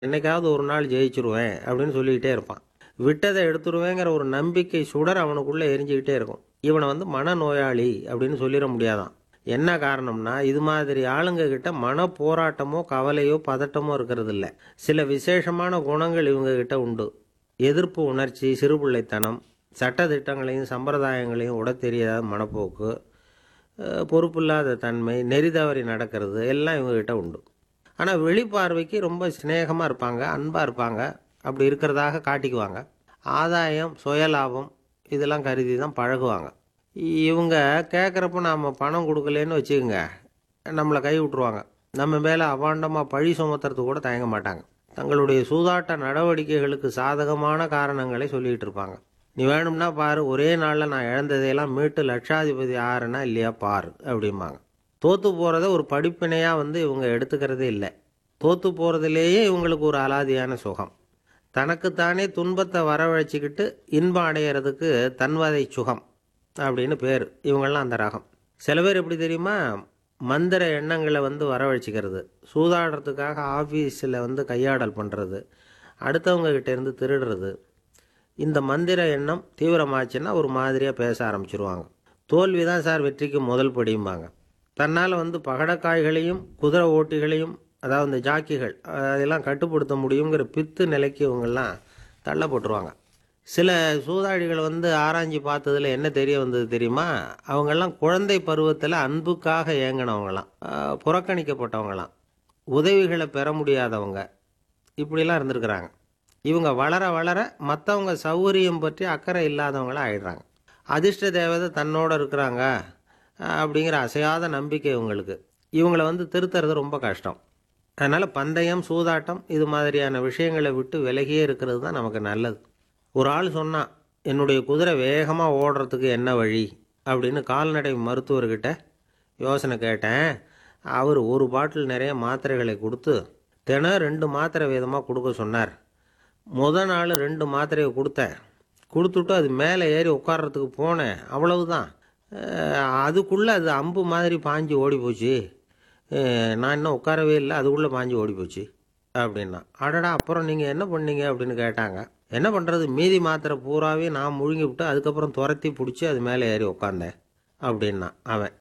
என்னைக்காவது ஒரு நாள் ஜெயிச்சிருவேன் அப்படின்னு சொல்லிக்கிட்டே இருப்பான் விட்டதை எடுத்துருவேங்கிற ஒரு நம்பிக்கை சுடர் அவனுக்குள்ளே எரிஞ்சுக்கிட்டே இருக்கும் இவனை வந்து மனநோயாளி அப்படின்னு சொல்லிட முடியாதான் என்ன காரணம்னா இது மாதிரி ஆளுங்க கிட்ட மன போராட்டமோ கவலையோ பதட்டமோ இருக்கிறது இல்ல சில விசேஷமான குணங்கள் இவங்க கிட்ட உண்டு எதிர்ப்பு உணர்ச்சி சிறுபிள்ளைத்தனம் சட்டதிட்டங்களையும் சம்பிரதாயங்களையும் உட தெரியாத மனப்போக்கு அஹ், பொறுப்பில்லாத தன்மை நெறி தவறி நடக்கிறது எல்லாம் இவங்ககிட்ட உண்டு ஆனால் வெளிப்பார்வைக்கு ரொம்ப சிநேகமாக இருப்பாங்க அன்பாக இருப்பாங்க அப்படி இருக்கிறதாக காட்டிக்குவாங்க ஆதாயம் சுயலாபம் இதெல்லாம் கருதி தான் பழகுவாங்க இவங்க கேட்குறப்ப நாம் பணம் கொடுக்கலன்னு வச்சுக்கோங்க நம்மளை கை விட்டுருவாங்க நம்ம மேலே அபாண்டமாக பழி சுமத்துறது கூட தயங்க மாட்டாங்க தங்களுடைய சூதாட்ட நடவடிக்கைகளுக்கு சாதகமான காரணங்களை சொல்லிகிட்டு இருப்பாங்க நீ வேணும்னா பாரு ஒரே நாளில் நான் இழந்ததையெல்லாம் மீட்டு லட்சாதிபதி ஆறேனா இல்லையா பாரு அப்படிம்பாங்க தோற்று போகிறத ஒரு படிப்பினையாக வந்து இவங்க எடுத்துக்கிறதே இல்லை தோற்று போகிறதுலேயே இவங்களுக்கு ஒரு அலாதியான சுகம் தனக்குத்தானே துன்பத்தை வரவழைச்சிக்கிட்டு இன்பம் அடையிறதுக்கு தன்வதை சுகம் அப்படின்னு பேர் இவங்கெல்லாம் அந்த ரகம் சில பேர் எப்படி தெரியுமா மந்திர எண்ணங்களை வந்து வரவழைச்சிக்கிறது சூதாடுறதுக்காக ஆஃபீஸில் வந்து கையாடல் பண்ணுறது அடுத்தவங்க கிட்ட இருந்து திருடுறது இந்த மந்திர எண்ணம் தீவிரமாச்சுன்னா ஒரு மாதிரியாக பேச ஆரம்பிச்சிருவாங்க தோல்வி தான் சார் வெற்றிக்கு முதல் படியும்பாங்க தன்னால் வந்து பகடக்காய்களையும் குதிரை ஓட்டிகளையும் அதாவது இந்த ஜாக்கிகள் அதெல்லாம் கட்டுப்படுத்த முடியுங்கிற பித்து நிலைக்கு இவங்கெல்லாம் தள்ளப்பட்டுருவாங்க சில சூதாடிகள் வந்து ஆராய்ஞ்சு பார்த்ததுல என்ன தெரிய வந்தது தெரியுமா அவங்கெல்லாம் குழந்தை பருவத்தில் அன்புக்காக ஏங்கினவங்களாம் ஆஹ் புறக்கணிக்கப்பட்டவங்களாம் உதவிகளை பெற முடியாதவங்க இப்படிலாம் இருந்திருக்கிறாங்க இவங்க வளர வளர மற்றவங்க சௌகரியம் பற்றி அக்கறை இல்லாதவங்களா ஆயிடுறாங்க அதிர்ஷ்ட தேவதை தன்னோட இருக்கிறாங்க அஹ் அப்படிங்கிற அசையாத நம்பிக்கை இவங்களுக்கு இவங்களை வந்து திருத்துறது ரொம்ப கஷ்டம் அதனால் பந்தயம் சூதாட்டம் இது மாதிரியான விஷயங்களை விட்டு விலகியே இருக்கிறது தான் நமக்கு நல்லது ஒரு ஆள் சொன்னான் என்னுடைய குதிரை வேகமாக ஓடுறதுக்கு என்ன வழி அப்படின்னு கால்நடை மருத்துவர்கிட்ட யோசனை கேட்டேன் அவர் ஒரு பாட்டில் நிறைய மாத்திரைகளை கொடுத்து தினம் ரெண்டு மாத்திரை விதமாக கொடுக்க சொன்னார் முத நாள் ரெண்டு மாத்திரையை கொடுத்தேன் கொடுத்துட்டு அது மேலே ஏறி உட்கார்றதுக்கு போனேன் அவ்வளவுதான் அதுக்குள்ளே அது அம்பு மாதிரி பாஞ்சு ஓடி போச்சு அஹ் நான் இன்னும் உட்காரவே இல்லை அதுக்குள்ளே பாஞ்சு ஓடி போச்சு அப்படின்னா அடடா அப்புறம் நீங்கள் என்ன பண்ணீங்க அப்படின்னு கேட்டாங்க என்ன பண்ணுறது மீதி மாத்திரை பூராவே நான் முழுங்கி விட்டு அதுக்கப்புறம் துரத்தி பிடிச்சி அது மேலே ஏறி உட்காந்தேன் அப்படின்னா அவன்